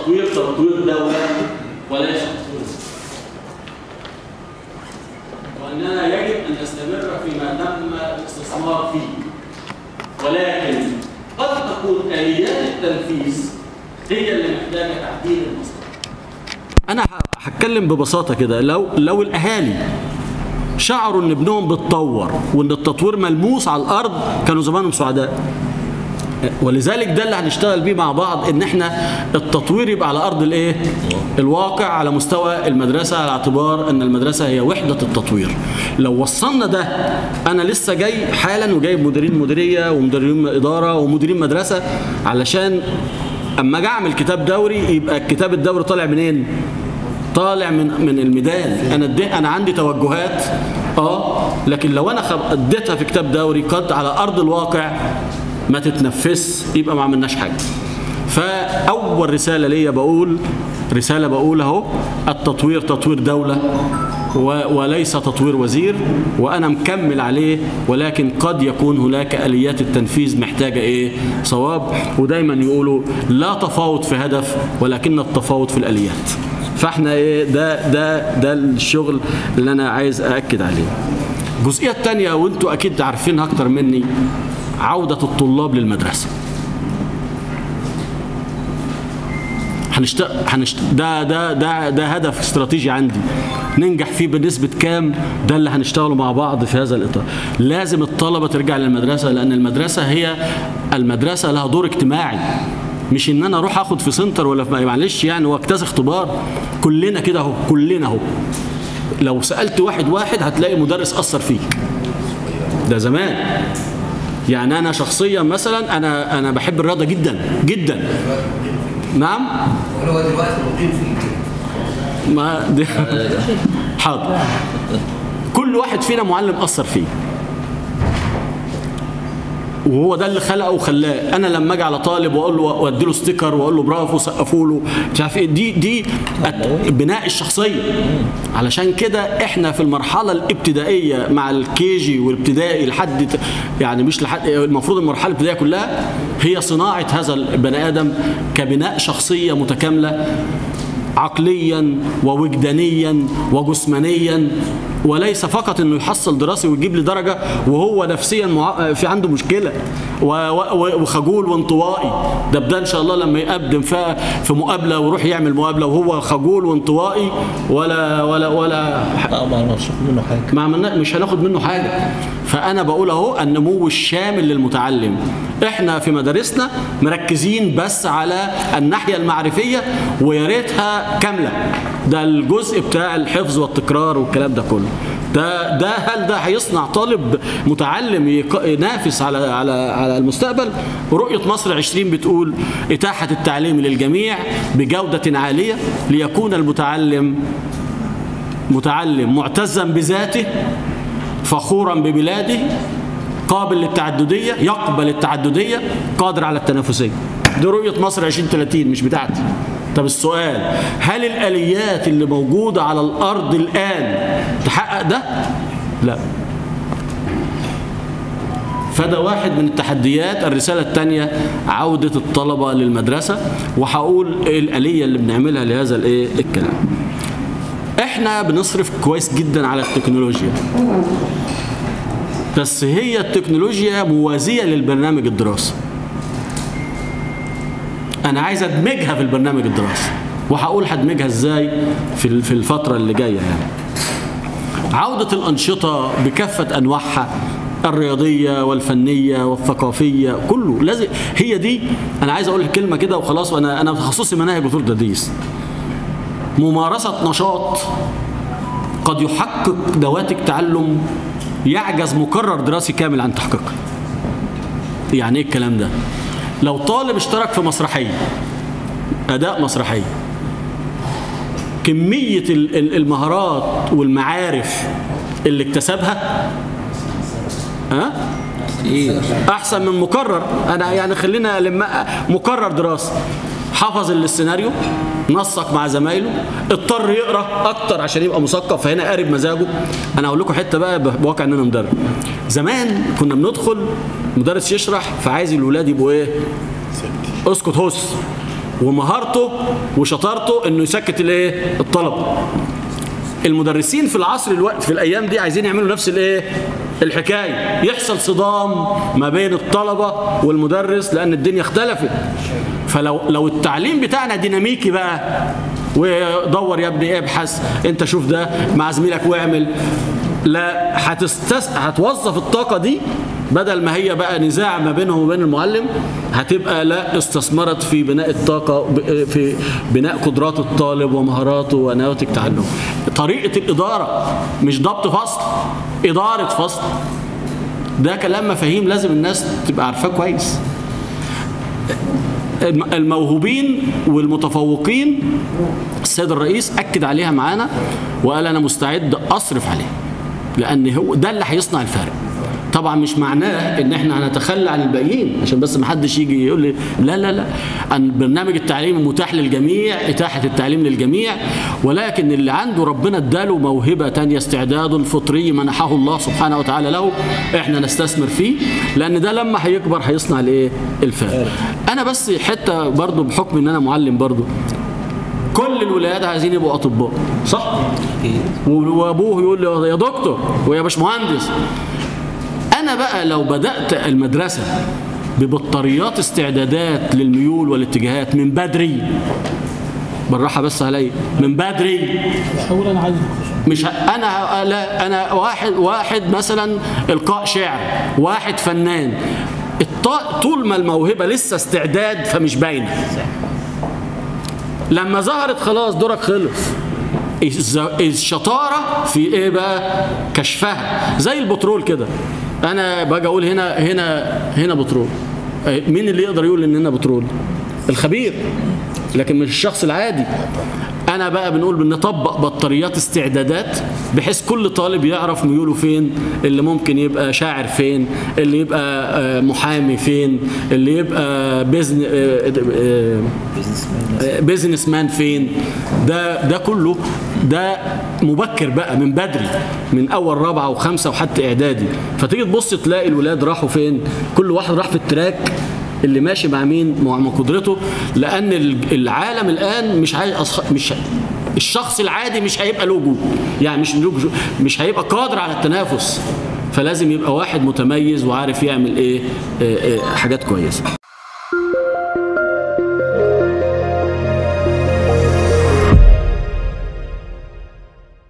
التطوير تطوير دولة وليس تطوير وزير. وأننا يجب أن نستمر فيما تم الاستثمار فيه ولكن قد تكون آليات التنفيذ هي اللي محتاجة تعديل المصادر أنا هتكلم ببساطة كده لو لو الأهالي شعروا إن ابنهم بيتطور وإن التطوير ملموس على الأرض كانوا زمانهم سعداء ولذلك ده اللي هنشتغل بيه مع بعض ان احنا التطوير يبقى على ارض الايه الواقع على مستوى المدرسه على اعتبار ان المدرسه هي وحده التطوير لو وصلنا ده انا لسه جاي حالا وجايب مديرين مديريه ومديرين اداره ومديرين مدرسه علشان اما اجي اعمل كتاب دوري يبقى الكتاب الدوري طالع منين طالع من من الميدان انا ادي انا عندي توجهات اه لكن لو انا خب- اديتها في كتاب دوري قد على ارض الواقع ما تتنفس يبقى ما عملناش حاجه فاول رساله ليا بقول رساله بقول اهو التطوير تطوير دوله و- وليس تطوير وزير وانا مكمل عليه ولكن قد يكون هناك اليات التنفيذ محتاجه ايه صواب ودايما يقولوا لا تفاوض في هدف ولكن التفاوض في الاليات فاحنا ايه ده ده ده الشغل اللي انا عايز ااكد عليه الجزئيه الثانيه وانتوا اكيد عارفينها اكتر مني عوده الطلاب للمدرسه هنشت... هنشت... ده ده ده ده هدف استراتيجي عندي ننجح فيه بنسبة كام ده اللي هنشتغله مع بعض في هذا الإطار لازم الطلبة ترجع للمدرسة لأن المدرسة هي المدرسة لها دور اجتماعي مش ان انا اروح اخد في سنتر ولا في معلش يعني واجتاز اختبار كلنا كده اهو كلنا اهو لو سالت واحد واحد هتلاقي مدرس اثر فيك ده زمان يعني انا شخصيا مثلا انا انا بحب الرياضه جدا جدا نعم هو دلوقتي مقيم في البيت ما دي حاضر كل واحد فينا معلم اثر فيه وهو ده اللي خلقه وخلاه انا لما اجي على طالب واقول له وادي له ستيكر واقول له برافو سقفوا له مش عارف ايه دي دي الت- بناء الشخصيه علشان كده احنا في المرحله الابتدائيه مع الكيجي والابتدائي لحد ت- يعني مش لحد المفروض المرحله الابتدائيه كلها هي صناعه هذا البني ادم كبناء شخصيه متكامله عقليا ووجدانيا وجسمانيا وليس فقط انه يحصل دراسي ويجيب لي درجه وهو نفسيا مع... في عنده مشكله و... و... وخجول وانطوائي ده بده ان شاء الله لما يقدم في في مقابله ويروح يعمل مقابله وهو خجول وانطوائي ولا ولا ولا لا ما نرشح منه حاجه ما عملنا مش هناخد منه حاجه فانا بقول اهو النمو الشامل للمتعلم احنا في مدارسنا مركزين بس على الناحيه المعرفيه ويا ريتها كامله ده الجزء بتاع الحفظ والتكرار والكلام ده كله ده ده هل ده هيصنع طالب متعلم يق- ينافس على على على المستقبل رؤيه مصر 20 بتقول اتاحه التعليم للجميع بجوده عاليه ليكون المتعلم متعلم معتزا بذاته فخورا ببلاده قابل للتعددية يقبل التعددية قادر على التنافسية دي رؤية مصر 2030 مش بتاعتي طب السؤال هل الآليات اللي موجودة على الأرض الآن تحقق ده؟ لا فده واحد من التحديات الرسالة الثانية عودة الطلبة للمدرسة وهقول ايه الآلية اللي بنعملها لهذا الايه الكلام احنا بنصرف كويس جدا على التكنولوجيا بس هي التكنولوجيا موازية للبرنامج الدراسي انا عايز ادمجها في البرنامج الدراسي وهقول هدمجها ازاي في في الفترة اللي جاية يعني عودة الأنشطة بكافة أنواعها الرياضية والفنية والثقافية كله لازم هي دي أنا عايز أقول كلمة كده وخلاص وأنا أنا تخصصي مناهج وطول تدريس ممارسة نشاط قد يحقق نواتج تعلم يعجز مقرر دراسي كامل عن تحقيقها يعني ايه الكلام ده لو طالب اشترك في مسرحية أداء مسرحية كمية ال- ال- المهارات والمعارف اللي اكتسبها ها ايه احسن من مكرر انا يعني خلينا لما مكرر دراسي حفظ السيناريو نسق مع زمايله اضطر يقرا اكتر عشان يبقى مثقف فهنا قارب مزاجه انا اقول لكم حته بقى بواقع ان انا مدرب زمان كنا بندخل مدرس يشرح فعايز الولاد يبقوا ايه اسكت هس ومهارته وشطارته انه يسكت الايه الطلبه المدرسين في العصر الوقت في الايام دي عايزين يعملوا نفس الايه الحكايه يحصل صدام ما بين الطلبه والمدرس لان الدنيا اختلفت فلو لو التعليم بتاعنا ديناميكي بقى ودور يا ابني ابحث انت شوف ده مع زميلك واعمل لا هتستس... هتوظف الطاقه دي بدل ما هي بقى نزاع ما بينهم وبين المعلم هتبقى لا استثمرت في بناء الطاقة ب- في بناء قدرات الطالب ومهاراته ونواتج تعلمه طريقة الإدارة مش ضبط فصل إدارة فصل ده كلام مفاهيم لازم الناس تبقى عارفاه كويس الم- الموهوبين والمتفوقين السيد الرئيس أكد عليها معانا وقال أنا مستعد أصرف عليه لأن هو ده اللي هيصنع الفارق طبعا مش معناه ان احنا هنتخلى عن الباقيين عشان بس ما حدش يجي يقول لي لا لا لا أن برنامج التعليم متاح للجميع اتاحه التعليم للجميع ولكن اللي عنده ربنا اداله موهبه تانية استعداد فطري منحه الله سبحانه وتعالى له احنا نستثمر فيه لان ده لما هيكبر هيصنع الايه الفارق انا بس حته برضو بحكم ان انا معلم برضو كل الولاد عايزين يبقوا اطباء صح وابوه يقول له يا دكتور ويا باشمهندس انا بقى لو بدات المدرسه ببطاريات استعدادات للميول والاتجاهات من بدري بالراحه بس عليا من بدري حاول انا عايز مش ه... انا ه... لا انا واحد واحد مثلا القاء شعر واحد فنان الط... طول ما الموهبه لسه استعداد فمش باينه لما ظهرت خلاص دورك خلص الز- الشطاره في ايه بقى كشفها زي البترول كده انا باجي اقول هنا هنا هنا بترول إيه، مين اللي يقدر يقول ان هنا بترول الخبير لكن مش الشخص العادي انا بقى بنقول بنطبق بطاريات استعدادات بحيث كل طالب يعرف ميوله فين اللي ممكن يبقى شاعر فين اللي يبقى آه، محامي فين اللي يبقى بزن آه، آه، بيزنس مان فين ده ده كله ده مبكر بقى من بدري من اول رابعه وخمسه وحتى اعدادي فتيجي تبص تلاقي الولاد راحوا فين كل واحد راح في التراك اللي ماشي مع مين مع مع قدرته لان ال- العالم الان مش عايز أصخ... مش الشخص العادي مش هيبقى له وجود يعني مش له وجود- مش هيبقى قادر على التنافس فلازم يبقى واحد متميز وعارف يعمل ايه آه، آه، حاجات كويسه